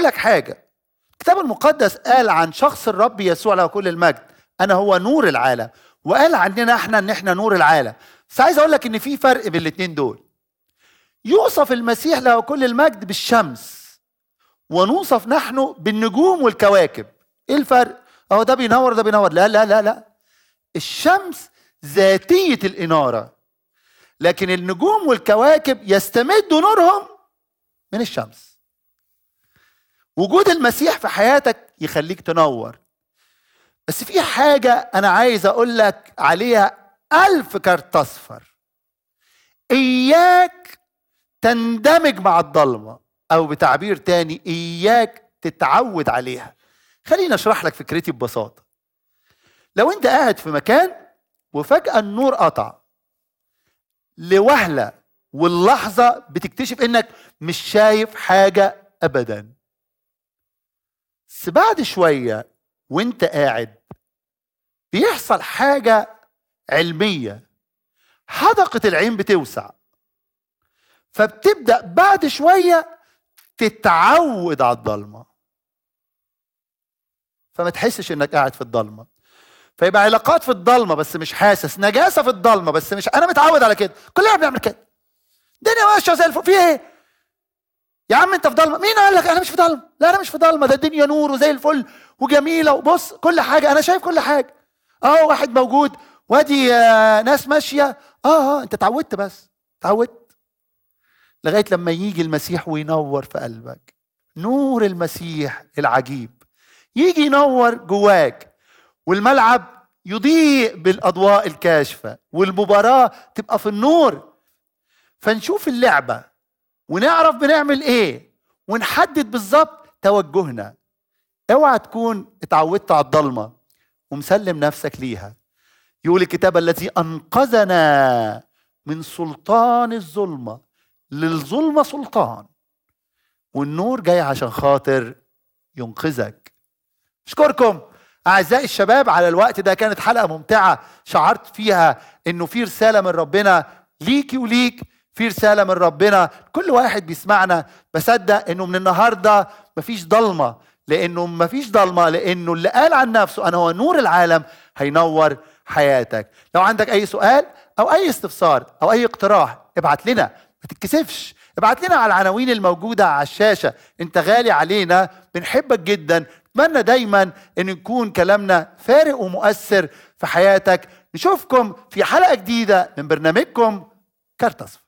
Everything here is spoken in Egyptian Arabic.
لك حاجه الكتاب المقدس قال عن شخص الرب يسوع له كل المجد انا هو نور العالم وقال عننا احنا ان احنا نور العالم بس عايز اقول لك ان في فرق بين الاثنين دول يوصف المسيح له كل المجد بالشمس ونوصف نحن بالنجوم والكواكب ايه الفرق اهو ده بينور ده بينور لا لا لا لا الشمس ذاتيه الاناره لكن النجوم والكواكب يستمدوا نورهم من الشمس وجود المسيح في حياتك يخليك تنور بس في حاجة أنا عايز أقول لك عليها ألف كارت أصفر إياك تندمج مع الضلمة أو بتعبير تاني إياك تتعود عليها خليني أشرح لك فكرتي ببساطة لو أنت قاعد في مكان وفجأة النور قطع لوهلة واللحظة بتكتشف إنك مش شايف حاجة أبدا بس بعد شوية وانت قاعد بيحصل حاجة علمية حدقة العين بتوسع فبتبدأ بعد شوية تتعود على الضلمة فما تحسش انك قاعد في الضلمة فيبقى علاقات في الضلمة بس مش حاسس نجاسة في الضلمة بس مش انا متعود على كده كلنا بنعمل كده الدنيا ماشية زي الفل في ايه يا عم انت في ضلمه مين قال لك انا مش في ضلمه لا انا مش في ضلمه ده الدنيا نور وزي الفل وجميله وبص كل حاجه انا شايف كل حاجه اه واحد موجود وادي آه ناس ماشيه اه اه انت اتعودت بس اتعودت لغايه لما يجي المسيح وينور في قلبك نور المسيح العجيب يجي ينور جواك والملعب يضيء بالاضواء الكاشفه والمباراه تبقى في النور فنشوف اللعبه ونعرف بنعمل ايه ونحدد بالظبط توجهنا اوعى تكون اتعودت على الضلمه ومسلم نفسك ليها يقول الكتاب الذي انقذنا من سلطان الظلمه للظلمه سلطان والنور جاي عشان خاطر ينقذك اشكركم اعزائي الشباب على الوقت ده كانت حلقه ممتعه شعرت فيها انه في رساله من ربنا ليكي وليك في رساله من ربنا كل واحد بيسمعنا بصدق انه من النهارده مفيش ضلمه لانه مفيش ضلمه لانه اللي قال عن نفسه انا هو نور العالم هينور حياتك لو عندك اي سؤال او اي استفسار او اي اقتراح ابعت لنا ما تتكسفش ابعت لنا على العناوين الموجودة على الشاشة انت غالي علينا بنحبك جدا نتمنى دايما ان يكون كلامنا فارق ومؤثر في حياتك نشوفكم في حلقة جديدة من برنامجكم كارت أصفر